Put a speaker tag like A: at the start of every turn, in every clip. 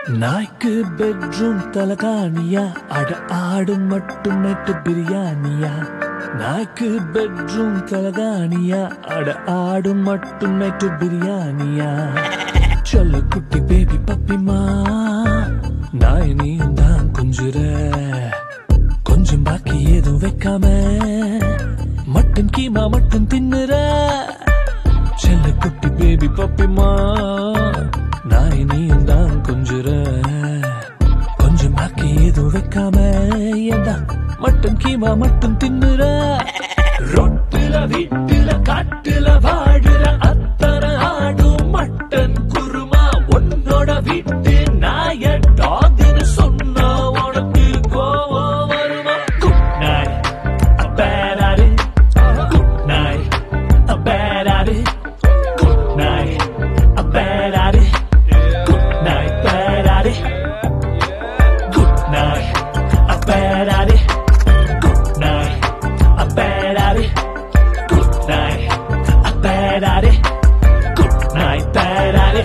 A: நாய்க்கு பெட்ரூம் தலகாணியா அட ஆடு மட்டும் நைட்டு பிரியாணியா நாய்க்கு பெட்ரூம் தலகாணியா அட ஆடு மட்டும் நைட்டு பிரியாணியா சொல்ல குட்டி பேபி பப்பிமா நாய் நீயும் தான் கொஞ்சுற கொஞ்சம் பாக்கி ஏதும் வைக்காம மட்டன் கீமா மட்டும் தின்னுற செல்ல குட்டி பேபி பப்பிமா நாய் நீயும் தான் கொஞ்சுற கொஞ்சம் பாக்கி ஏதும் வைக்காம ஏண்டா மட்டன் கீமா மட்டும் தின்னுற ரொட்டுல வீட்டுல காட்டுல வாழுற அத்தனை ஆடும் மட்டன் குருமா உன்னோட வீட்டு நாய டாக்னு சொன்னா உனக்கு கோவம் வருமா குட் நைட் பேராரு குட் நைட் பேராரு குட் நைட் பேராரு குட் நைட் பேராரு குட் நைட் பேராரு குட் நைட் பேராரு குட் நைட் பேராரு குட் நைட் பேராரு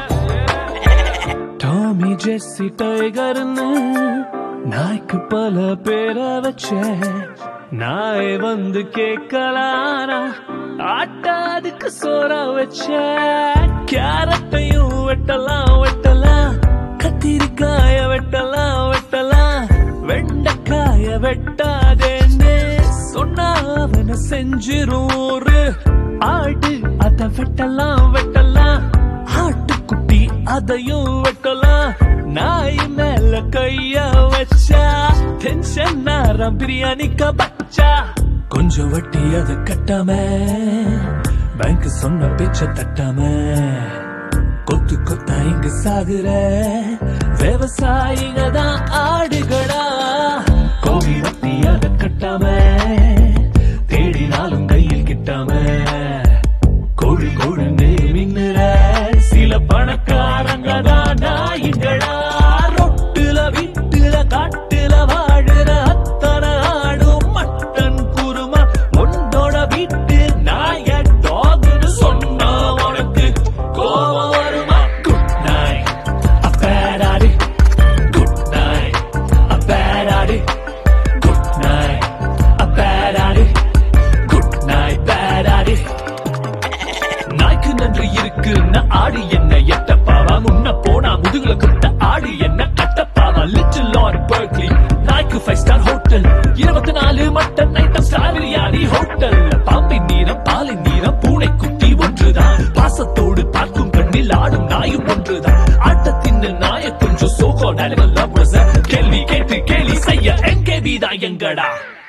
A: டாமி ஜெஸ்ஸி டைகர்னு நாய்க்கு பல பேரை வச்ச நாய் வந்து கேட்கலானா ஆட்டாதுக்கு சோற வச்ச கேரட்டையும் வெட்டலாம் வெட்டலாம் கத்திரிக்காய வெட்டலாம் வெட்டலாம் வெண்டைக்காய வெட்டாதேன்னு சொன்னா அவனை செஞ்சிரும் ஒரு ஆடு அத வெட்டலாம் வெட்டலாம் ஆட்டுக்குட்டி அதையும் வெட்டலாம் நாய் மேல கைய வச்சா டென்ஷன் நேரம் பிரியாணிக்க பச்சா கொஞ்சம் வட்டி அதை கட்டாம பேங்க் சொன்ன பேச்ச தட்டாம கொத்து கொத்தா இங்க சாகுற விவசாயிங்க தான் ஆடுகளா கோவி வட்டி அதை கட்டாம தேடினாலும் கையில் கிட்டாம கோழி கோழுன்னு மின்னுற சில பணக்காரங்க தான் நாய்களா ரொட்டுல வீட்டுல காட்டுல வாழுற அத்தனை ஆடும் மட்டன் குருமா உன்னோட வீட்டு நாய டாக்னு சொன்னா உனக்கு கோவம் வருமா குட் நைட் அப்பேடாடி குட் நைட் அப்பேடாடி குட் நைட் அப்பேடாடி குட் நைட் பேடாடி நாய்க்கு நன்றி இருக்கு ஆடு என்ன எட்டப்பாவா முன்ன போனா முதுகுல குத்த ஆடு என்ன கட்டப்பாவா லிட்டில் லார்ட் பர்க்லி நாய்க்கு ஃபைவ் ஸ்டார் ஹோட்டல் இருபத்தி நாலு mutton item star biryani hotel பாம்பின் நீரம் பாலின் நீரம் பூனை குட்டி ஒன்றுதான் பாசத்தோடு பார்க்கும் கண்ணில் ஆடும் நாயும் ஒன்றுதான் ஆட்டத்தின் நாய கொஞ்சம் சோகோ கேள்வி கேட்டு கேலி செய்ய எங்கே தான் எங்கடா